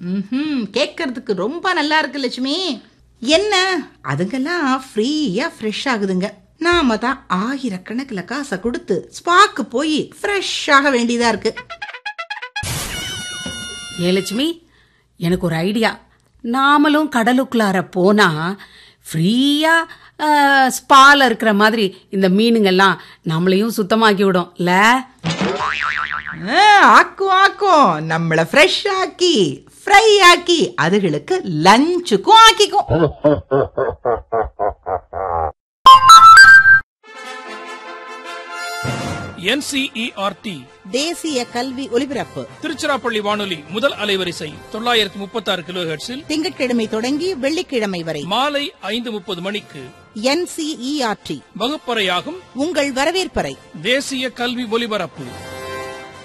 ம்ஹும் கேட்கறதுக்கு ரொம்ப நல்லா இருக்கு லட்சுமி என்ன அதுங்கெல்லாம் ஃப்ரீயா ஃப்ரெஷ் ஆகுதுங்க நாம தான் ஆயிரக்கணக்கில் காசை கொடுத்து ஸ்பாக்கு போய் ஃப்ரெஷ் ஆக வேண்டியதா இருக்கு ஏ லட்சுமி எனக்கு ஒரு ஐடியா நாமளும் கடலுக்குள்ளார போனா ஃப்ரீயா ஸ்பால இருக்கிற மாதிரி இந்த மீனுங்கெல்லாம் நம்மளையும் சுத்தமாக்கி விடும் இல்ல ஆ, ஆக்கும் ஆக்கும் நம்மள ஃப்ரெஷ் ஆக்கி ஃப்ரை ஆக்கி அதுகளுக்கு லஞ்சுக்கும் ஆக்கிக்கும் என்சிஇஆர்டி தேசிய கல்வி ஒலிபரப்பு திருச்சிராப்பள்ளி வானொலி முதல் அலைவரிசை தொள்ளாயிரத்தி முப்பத்தி ஆறு கிலோ ஹெர்ட்ஸில் திங்கட்கிழமை தொடங்கி வெள்ளிக்கிழமை வரை மாலை ஐந்து முப்பது மணிக்கு என்சிஇஆர்டி வகுப்பறையாகும் உங்கள் வரவேற்பறை தேசிய கல்வி ஒலிபரப்பு